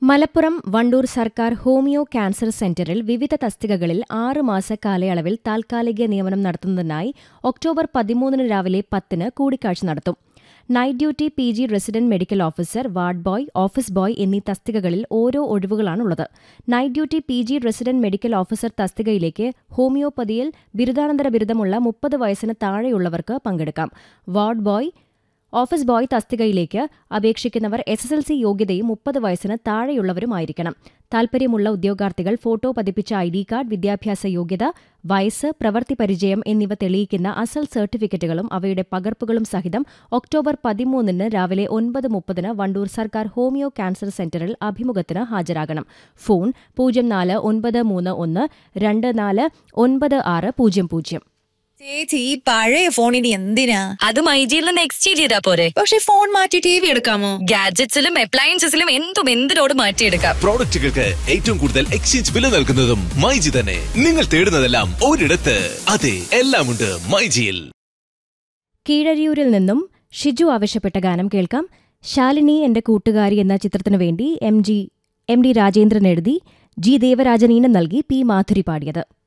മലപ്പുറം വണ്ടൂർ സർക്കാർ homeo cancer സെന്ററിൽ വിവിധ തസ്തികകളിൽ ആറ് മാസ കാലയളവിൽ താൽക്കാലിക നിയമനം നടത്തുന്നതിനായി ഒക്ടോബർ പതിമൂന്നിന് രാവിലെ പത്തിന് കൂടിക്കാഴ്ച നടത്തും night duty P G resident medical officer ward boy office boy എന്നീ തസ്തികകളിൽ ഓരോ ഒഴിവുകളാണുള്ളത് night duty P G resident medical officer തസ്തികയിലേക്ക് ഹോമിയോപ്പതിയിൽ ബിരുദാനന്തര ബിരുദമുള്ള മുപ്പത് വയസ്സിന് താഴെയുള്ളവർക്ക് പങ്കെടുക്കാം വാർഡ് ബോയ് ഓഫീസ് ബോയ് തസ്തികയിലേക്ക് അപേക്ഷിക്കുന്നവർ എസ് എസ് എൽ സി യോഗ്യതയും മുപ്പത് വയസ്സിന് താഴെയുള്ളവരുമായിരിക്കണം താൽപര്യമുള്ള ഉദ്യോഗാർത്ഥികൾ ഫോട്ടോ പതിപ്പിച്ച ഐ ഡി കാർഡ് വിദ്യാഭ്യാസ യോഗ്യത വയസ്സ് പ്രവൃത്തി പരിചയം എന്നിവ തെളിയിക്കുന്ന അസൽ സർട്ടിഫിക്കറ്റുകളും അവയുടെ പകർപ്പുകളും സഹിതം ഒക്ടോബർ പതിമൂന്നിന് രാവിലെ ഒൻപത് മുപ്പതിന് വണ്ടൂർ സർക്കാർ ഹോമിയോ ക്യാൻസർ സെന്ററിൽ അഭിമുഖത്തിന് ഹാജരാകണം ഫോൺ പൂജ്യം നാല് ഒൻപത് മൂന്ന് ഒന്ന് രണ്ട് നാല് ഒൻപത് ആറ് പൂജ്യം പൂജ്യം ചേച്ചി ഈ പഴയ ഫോണിന് എന്തിനാ അത് മൈജിയിൽ നിന്ന് എക്സ്ചേഞ്ച് ചെയ്താ പോരെ പക്ഷെ ഫോൺ മാറ്റി ടി വി എടുക്കാമോ ഗാഡ്ജറ്റ്സിലും അപ്ലയൻസസിലും എന്തും എന്തിനോട് മാറ്റിയെടുക്കാം പ്രോഡക്റ്റുകൾക്ക് ഏറ്റവും കൂടുതൽ എക്സ്ചേഞ്ച് വില നൽകുന്നതും മൈജി തന്നെ നിങ്ങൾ തേടുന്നതെല്ലാം ഒരിടത്ത് അതെ എല്ലാമുണ്ട് മൈജിയിൽ കീഴരിയൂരിൽ നിന്നും ഷിജു ആവശ്യപ്പെട്ട ഗാനം കേൾക്കാം ശാലിനി എന്റെ കൂട്ടുകാരി എന്ന ചിത്രത്തിനു വേണ്ടി M G M D Rajendran എഴുതി ജി ദേവരാജനീനം നൽകി പി മാധുരി പാടിയത്